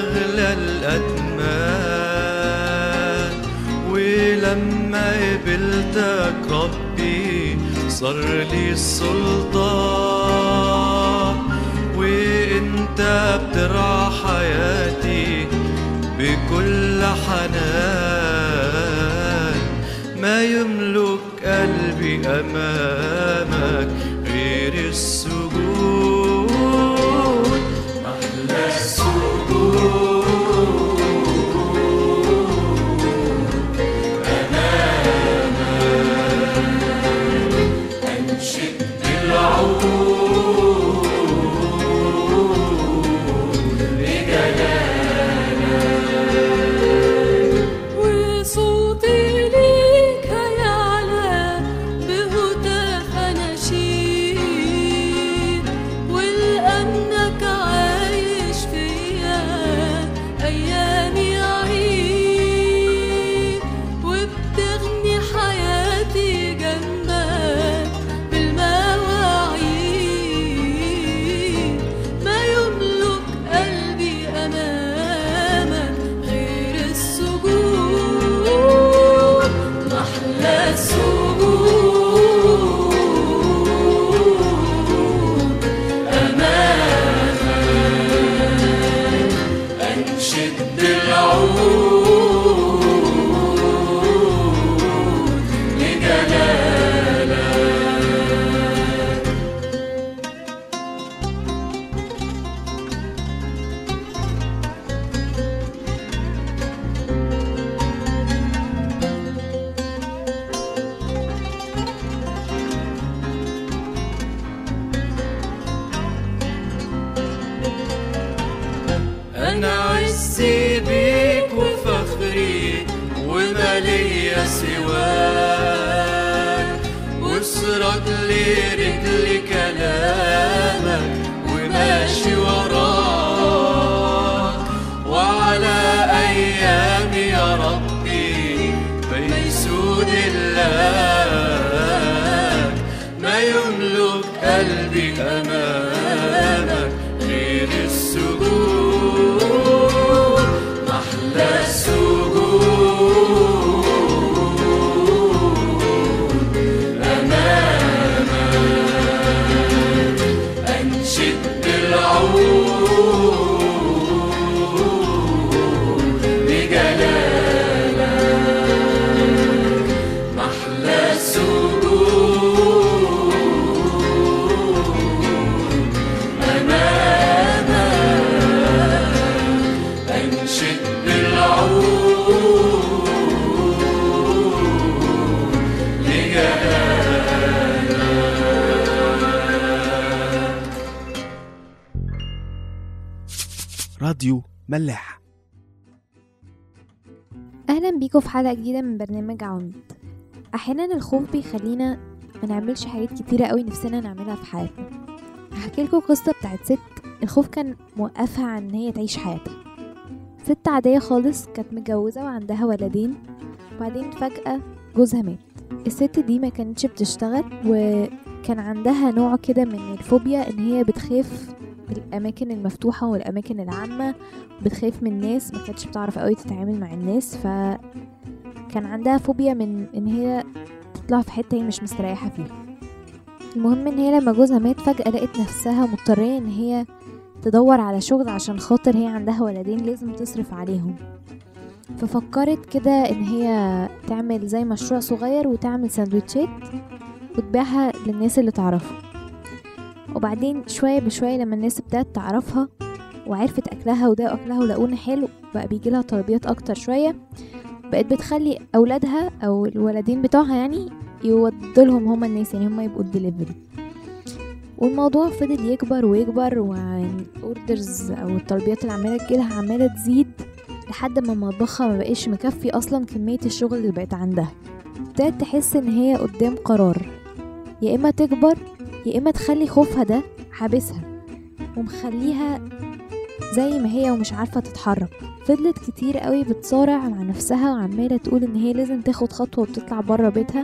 أغلى الأدمان ولما قبلتك ربي صار لي السلطان وانت بترعى حياتي بكل حنان ما يملك قلبي أمامك غير السجود محلى وصوتي ليك يعلى بهتاف نشيد ولأنك عايش فيا أيامي عيد وبتغني حياتي جنبك بالمواعيد ما يملك قلبي أمامك غير السجود محلى السجود أمامك أنشد العود لجلالك أنا عزي بيك وفخري وما ليا سواك واسرد لي رجلي كلامك وماشي وراك وعلى أيامي يا ربي بيسود الله ما يملك قلبي أمامك غير السجود محلى السجود أمامك أنشد العود لجلالك محلى السجود أمامك أنشد العود لجلالك راديو ملاح اهلا بيكم في حلقه جديده من برنامج عواميد احيانا الخوف بيخلينا ما نعملش حاجات كتيره قوي نفسنا نعملها في حياتنا هحكي لكم قصه بتاعت ست الخوف كان موقفها عن ان هي تعيش حياتها ست عاديه خالص كانت متجوزه وعندها ولدين وبعدين فجاه جوزها مات الست دي ما كانتش بتشتغل وكان عندها نوع كده من الفوبيا ان هي بتخاف من الاماكن المفتوحه والاماكن العامه بتخاف من الناس ما كانتش بتعرف قوي تتعامل مع الناس فكان عندها فوبيا من ان هي تطلع في حته هي مش مستريحه فيها المهم ان هي لما جوزها مات فجاه لقت نفسها مضطريه ان هي تدور على شغل عشان خاطر هي عندها ولدين لازم تصرف عليهم ففكرت كده ان هي تعمل زي مشروع صغير وتعمل سندوتشات وتبيعها للناس اللي تعرفها وبعدين شوية بشوية لما الناس ابتدت تعرفها وعرفت اكلها وده اكلها ولقونا حلو بقى بيجي لها طلبيات اكتر شويه بقت بتخلي اولادها او الولدين بتوعها يعني يودوا لهم هما الناس يعني هما يبقوا الدليفري والموضوع فضل يكبر ويكبر والاوردرز او الطلبيات اللي عماله تجيلها عماله تزيد لحد ما مطبخها ما بقاش مكفي اصلا كميه الشغل اللي بقت عندها ابتدت تحس ان هي قدام قرار يا اما تكبر يا اما تخلي خوفها ده حابسها ومخليها زي ما هي ومش عارفة تتحرك فضلت كتير قوي بتصارع مع نفسها وعمالة تقول ان هي لازم تاخد خطوة وتطلع برا بيتها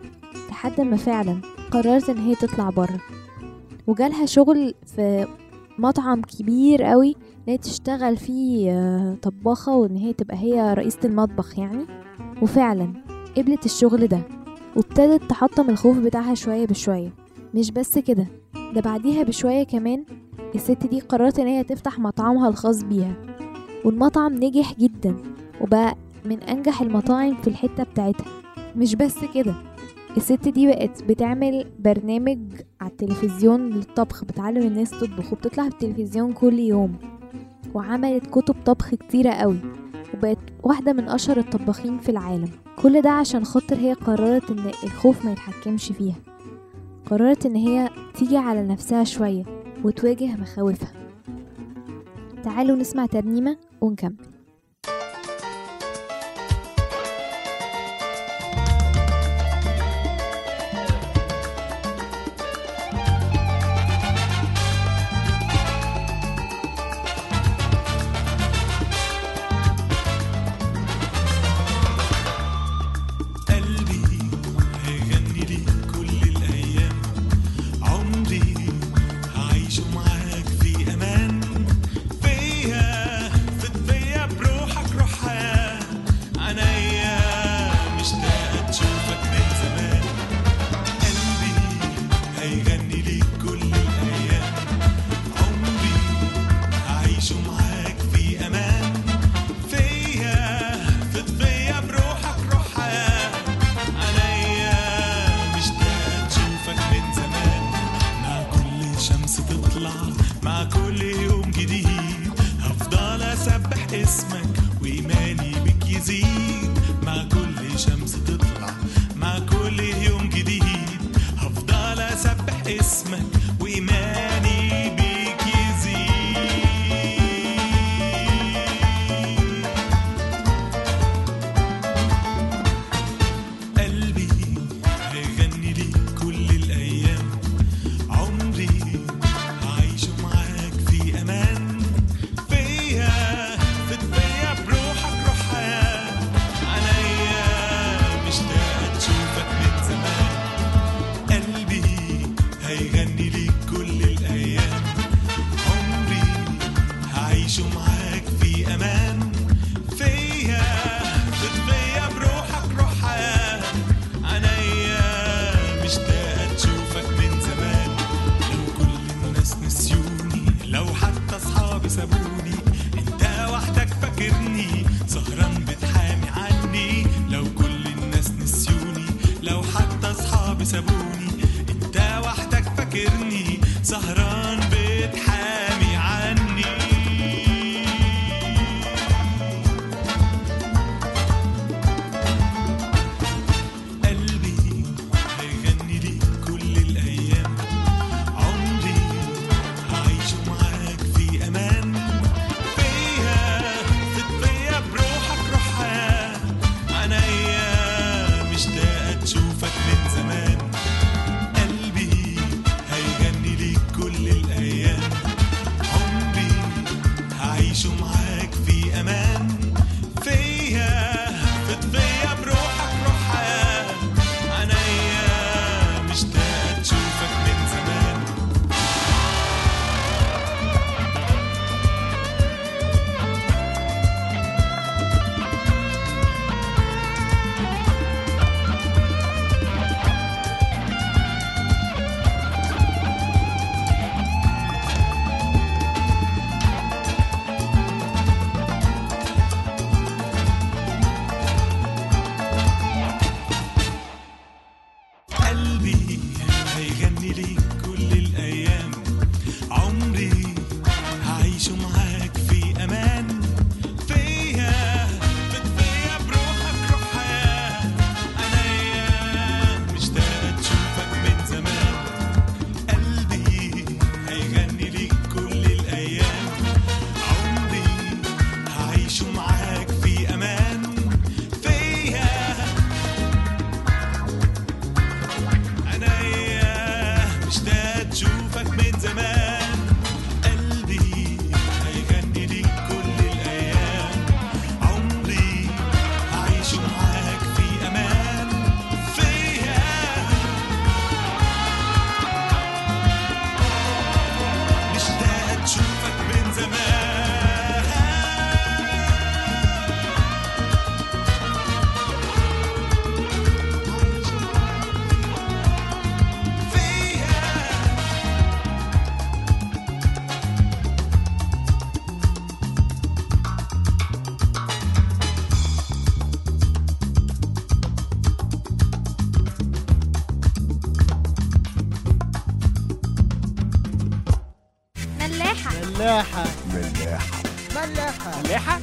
لحد ما فعلا قررت ان هي تطلع برا وجالها شغل في مطعم كبير قوي ان هي تشتغل فيه آه، طباخة وان هي تبقى هي رئيسة المطبخ يعني وفعلا قبلت الشغل ده وابتدت تحطم الخوف بتاعها شوية بشوية مش بس كده ده بعديها بشوية كمان الست دي قررت ان هي تفتح مطعمها الخاص بيها والمطعم نجح جدا وبقى من انجح المطاعم في الحتة بتاعتها مش بس كده الست دي بقت بتعمل برنامج على التلفزيون للطبخ بتعلم الناس تطبخ وبتطلع في التلفزيون كل يوم وعملت كتب طبخ كتيرة قوي وبقت واحدة من أشهر الطباخين في العالم كل ده عشان خاطر هي قررت ان الخوف ما يتحكمش فيها قررت ان هي تيجي على نفسها شوية وتواجه مخاوفها تعالوا نسمع ترنيمة ونكمل قلبي هيغني ليك كل الأيام عمري هعيشه معاك في أمان فيا فت فيا بروحك روح حياة عينيا مشتاقة تشوفك من زمان قلبي هيغني ليك كل الأيام عمري هعيشه معاك في أمان فيا فت فيا بروحك روح حياة عينيا مشتاق تشوفك من زمان مع كل شمس تطلع مع كل يوم جديد هفضل اسبح اسمك وايماني بك يزيد مع كل شمس تطلع مع كل يوم جديد هفضل اسبح اسمك وايماني بك يزيد قلبي هيغني ليك كل الأيام عمري هعيشه معاك في أمان فيا فت فيا بروحك روح حياة عينيا مشتاقة تشوفك من زمان قلبي هيغني ليك كل الأيام عمري هعيشه معاك في أمان فيا فت فيا بروحك روح حياة عينيا مشتاقة تشوفك من زمان لو كل الناس نسيوني لو حتى أصحابي سابوني انت وحدك فاكرني سهران بتحامي عني لو كل الناس نسيوني لو حتى أصحابي سابوني انت وحدك فاكرني سهران بتحامي عني قلبي هيغني ليك كل الأيام عمري هعيشه معاك في أمان فيا فت فيا بروحك روح حياة عينيا مشتاقة تشوفك من زمان قلبي هيغني ليك كل الأيام عمري هعيشه معاك في أمان فيا فت فيا بروحك روح حياة عينيا مشتاقة تشوفك من زمان قلبي هيغني ليك كل الأيام عمري هعيشه معاك في أمان فيا فت فيا بروحك روح حياة عينيا مشتاقة تشوفك من زمان قلبي هيغني ليك كل الأيام عمري هعيشه معاك في أمان فيا عينيا مشتاق تشوفك من زمان قلبي هيغني ليك كل الأيام عمري هعيشه معاك في أمان فيا مشتاق ملاحة ملاحة ملاحة ملاحة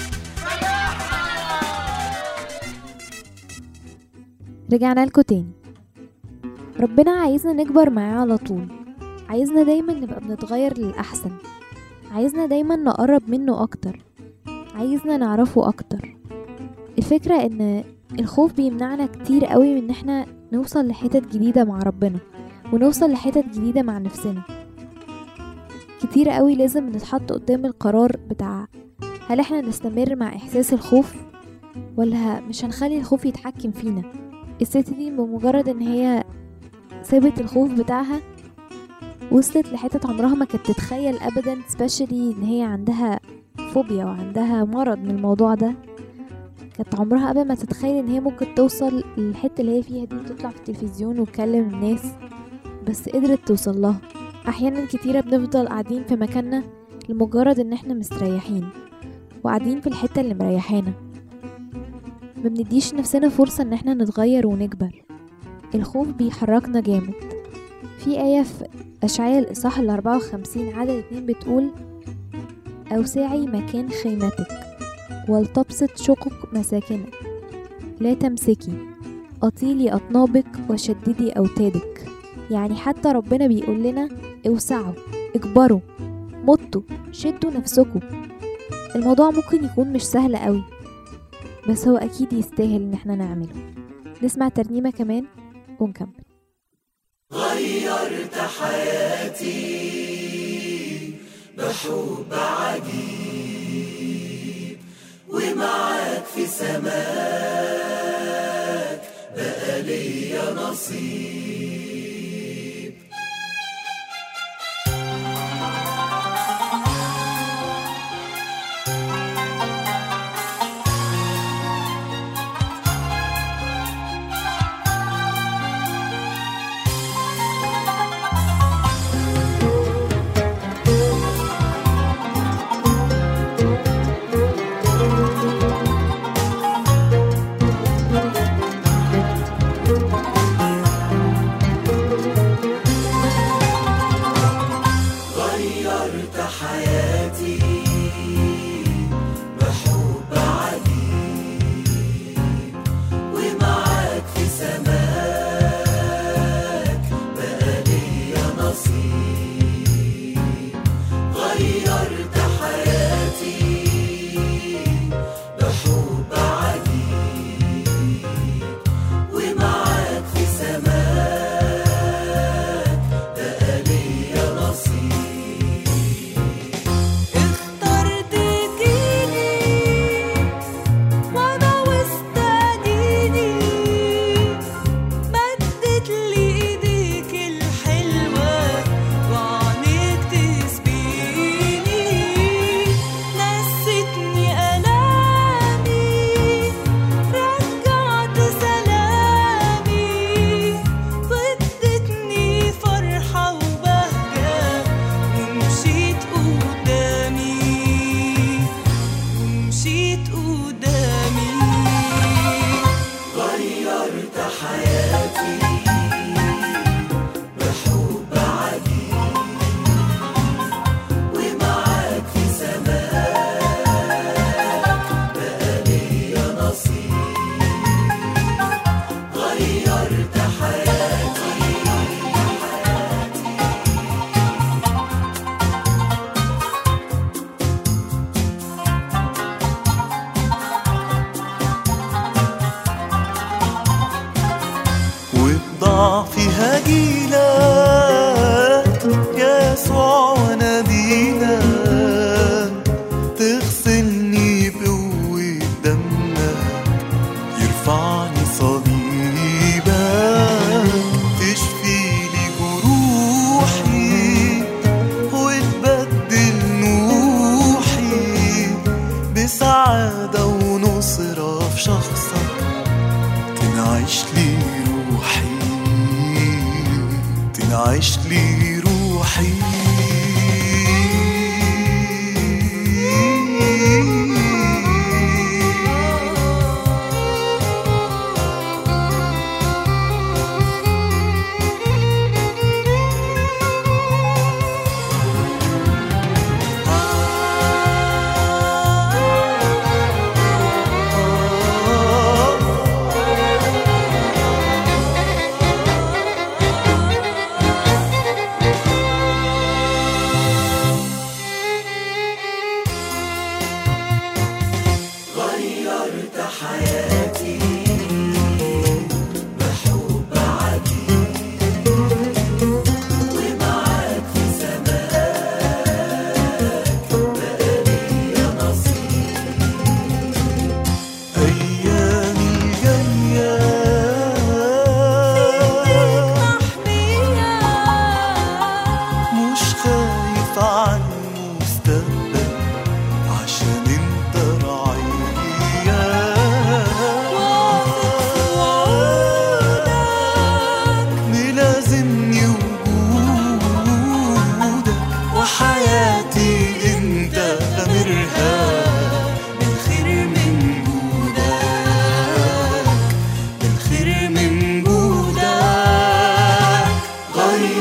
رجعنا لكم تاني ربنا عايزنا نكبر معاه على طول عايزنا دايما نبقى بنتغير للأحسن عايزنا دايما نقرب منه أكتر عايزنا نعرفه أكتر الفكرة إن الخوف بيمنعنا كتير قوي من إن احنا نوصل لحتت جديدة مع ربنا ونوصل لحتت جديدة مع نفسنا كتير قوي لازم نتحط قدام القرار بتاع هل احنا نستمر مع إحساس الخوف ولا مش هنخلي الخوف يتحكم فينا الست دي بمجرد ان هي سابت الخوف بتاعها وصلت لحتة عمرها ما كانت تتخيل ابدا سبيشالي ان هي عندها فوبيا وعندها مرض من الموضوع ده كانت عمرها ابدا ما تتخيل ان هي ممكن توصل للحتة اللي هي فيها دي وتطلع في التلفزيون وتكلم الناس بس قدرت توصل لها احيانا كتيرة بنفضل قاعدين في مكاننا لمجرد ان احنا مستريحين وقاعدين في الحتة اللي مريحانا ما بنديش نفسنا فرصة ان احنا نتغير ونكبر الخوف بيحركنا جامد في آية في أشعياء الإصحاح الأربعة وخمسين عدد اتنين بتقول أوسعي مكان خيمتك ولتبسط شقق مساكنك لا تمسكي أطيلي أطنابك وشددي أوتادك يعني حتى ربنا بيقول لنا اوسعوا اكبروا مطوا شدوا نفسكم الموضوع ممكن يكون مش سهل قوي بس هو أكيد يستاهل إن احنا نعمله نسمع ترنيمة كمان ونكمل غيرت حياتي بحب عجيب ومعاك في سماك بقى ليا نصيب غيرت حياتي بحب عجيب ومعاك في سماك بقى ليا نصيب غيرت حياتي بحب عجيب ومعاك في سماك بقى ليا نصيب اخترت جيلي وانا وسط ايدي مدت لي ايديك الحلوه وعنيك تسبيني نستني الامي رجعت سلامي وادتني فرحه وبهجه ومشيت قدامي ومشيت قدامي غيرت حياتي بحب عجيب ومعاك في سماك بقى ليا نصيب غيرت حياتي وبضعفي هجيلك يسوع وناديلك تغسلني بقوة دمك يرفعني صليبك تشفي لي جروحي وتبدل نوحي بسعادة ونصرة في شخصك تنعش لي روحي تنعش لي روحي آه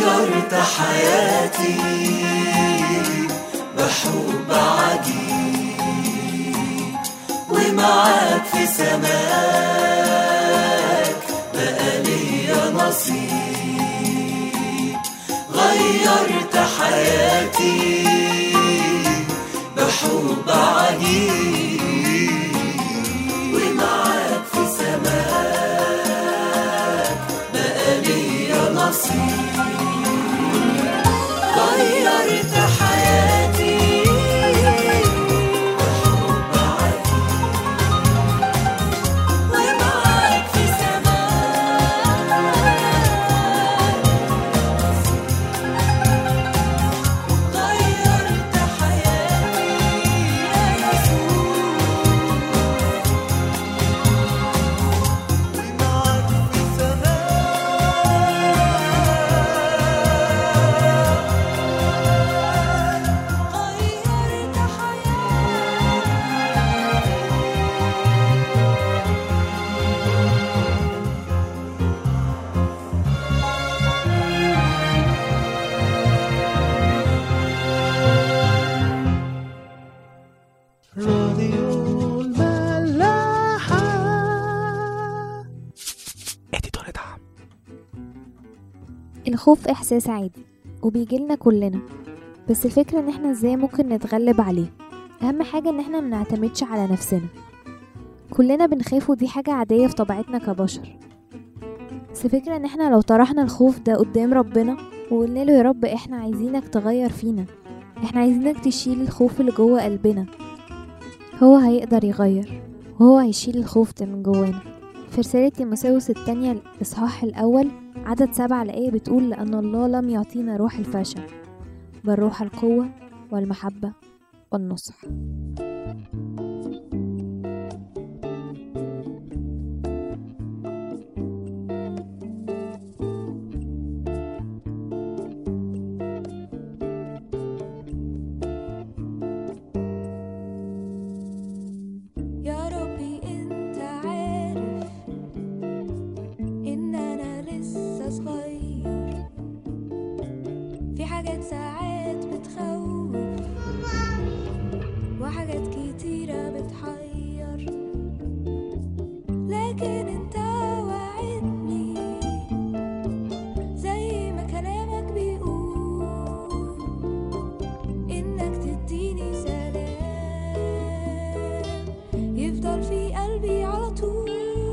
غيرت حياتي بحب عجيب ومعاك في سماك بقى ليا نصيب غيرت حياتي بحب عجيب ومعاك في سماك بقى ليا نصيب غيرت حياتي بحب عجيب ومعاك في سماك غيرت حياتي يا يسوع ومعك في غيرت راديو الملاحة اديتور دعم الخوف إحساس عادي وبيجيلنا كلنا بس الفكرة إن احنا ازاي ممكن نتغلب عليه أهم حاجة إن احنا منعتمدش على نفسنا كلنا بنخاف ودي حاجة عادية في طبيعتنا كبشر بس الفكرة إن احنا لو طرحنا الخوف ده قدام ربنا وقلنا له يا رب احنا عايزينك تغير فينا احنا عايزينك تشيل الخوف اللي جوه قلبنا هو هيقدر يغير وهو هيشيل الخوف ده من جوانا في رسالة تيموثاوس التانية الإصحاح الأول عدد سبعة الآية بتقول لأن الله لم يعطينا روح الفشل بل روح القوة والمحبة والنصح يا ربي انت عارف ان انا لسه صغير في حاجات ساعات بتخوف وحاجات كتيرة بتحير لكن انت وعدني زي ما كلامك بيقول انك تديني سلام يفضل في قلبي على طول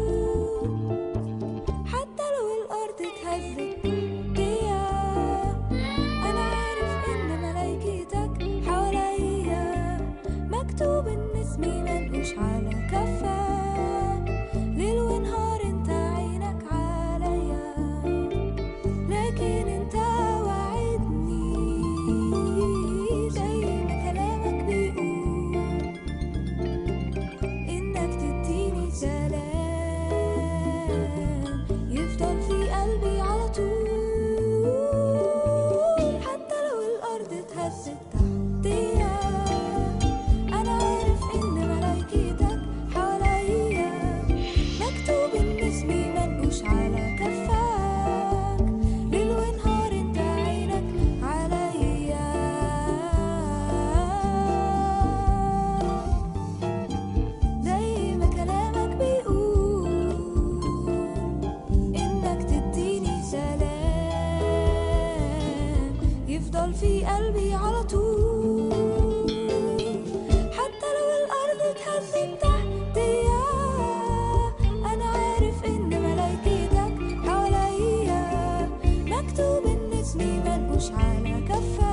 حتى لو الارض اتهزت بيا انا عارف ان ملايكتك حواليا مكتوب ان اسمي منقوش على كفك ليل ونهار انت عينك عليا لكن انت وعدني زي ما كلامك بيقول انك تديني سلام يفضل في قلبي على طول حتى لو الارض اتهزت تحتيا انا عارف ان ملايكتك حواليا مكتوب ان اسمي منقوش على كفك ليل ونهار انت عينك عليا زي ما كلامك بيقول انك تديني سلام يفضل في قلبي على طول حتى لو الارض اتهزت تحتيا انا عارف ان ملايكتك حواليا مكتوب ان اسمي منقوش على كفك